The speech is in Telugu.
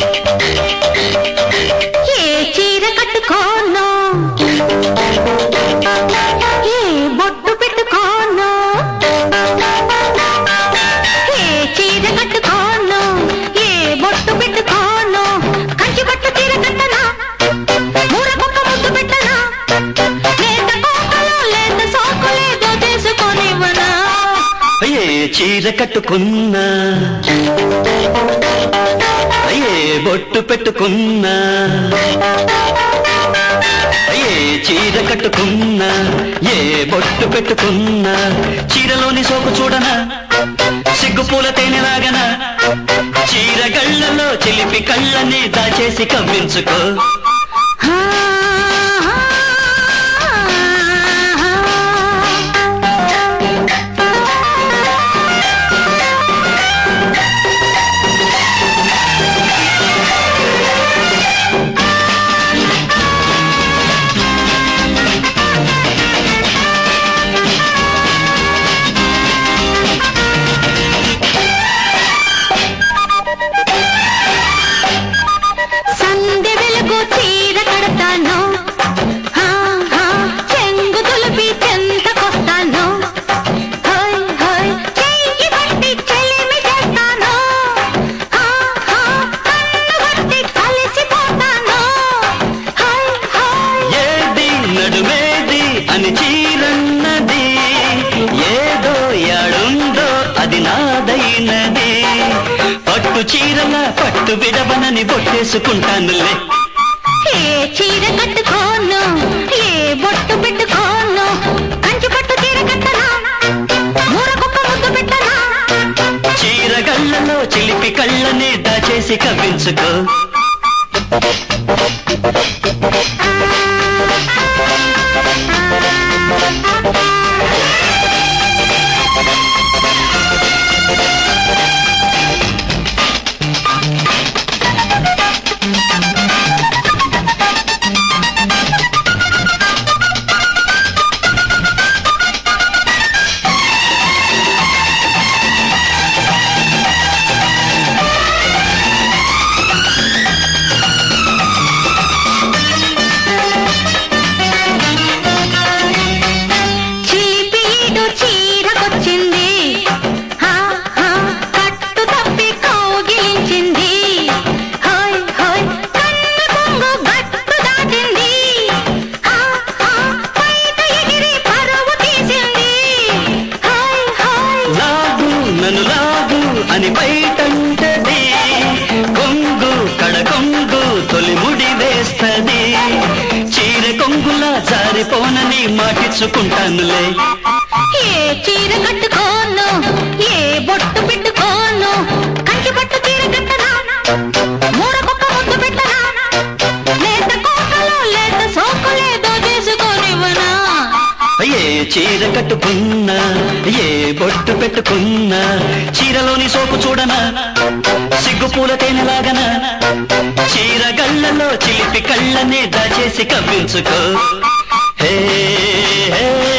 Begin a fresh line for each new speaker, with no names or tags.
ఏ చీర కట్టుకోను ఏ బొట్టు పెట్టుకోను ఏ చీర కట్టుకోను ఏ బొట్టు పెట్టుకోను కంచి పట్టు చీర కట్టనా మూర కుక్క ముద్దు పెట్టనా లేత కోకలో లేత సోకులేదో చేసుకొనివ్వనా
ఏ చీర కట్టుకున్నా ఏ బొట్టు పెట్టుకున్నా ఏ చీర కట్టుకున్నా ఏ బొట్టు పెట్టుకున్నా చీరలోని సోకు చూడనా సిగ్గు పూల తేనెలాగనా చీర గళ్ళలో చిలిపి కళ్ళని దాచేసి కవ్వించుకో
ఆ, సందె వెలుగు చీర కడతాను హా, హా, చెంగు తులిపి చెంతకొస్తాను హోయ్, హోయ్, చెయ్యి పట్టి చెలిమి చేస్తాను హా, హా, కన్ను పట్టి కలిసిపోతాను హోయ్, హోయ్.
ఏది నడుమేది అని చీరన్నది ఏదో యాడుందో అది నాదైనది పట్టు చీరల పట్టు విడవనని బొట్టేసుకుంటానులే
ఏ చీర కట్టుకోను ఏ బొట్టు పెట్టుకోను కంచి పట్టు చీర కట్టనా మూర కుక్క ముద్దు పెట్టనా
చీర గళ్ళలో చిలిపి కళ్ళని దాచేసి కవ్వించుకో
చిలిపి ఈడు చీరకొచ్చింది హా, హా, కట్టు తప్పి కౌగిలించింది హోయ్ హోయ్ కన్ను కొంగు గట్టు దాటింది హా, హా, పైట ఎగిరి పరువు తీసింది హోయ్ హోయ్
లాగు నన్ను లాగు అని బయటంటది కొంగు కడ కొంగు తొలి ముడి వేస్తది చీర కొంగుల జారిపోనని మాటిచ్చుకుంటానులే
ఏ చీర కట్టుకోను ఏ బొట్టు పెట్టుకోను కంచి పట్టు చీర కట్టనా మూర కుక్క ముద్దు పెట్టనా లేత కోకలో లేత సోకులేదో చేసుకోనివ్వనా
ఏ చీర కట్టుకున్నా ఏ బొట్టు పెట్టుకున్నా చీరలోని సోకు చూడనా సిగ్గు పూల తేనెలాగనా చీర గళ్ళలో చిలిపి కళ్ళనే దాచేసి కవ్వించుకో హే హే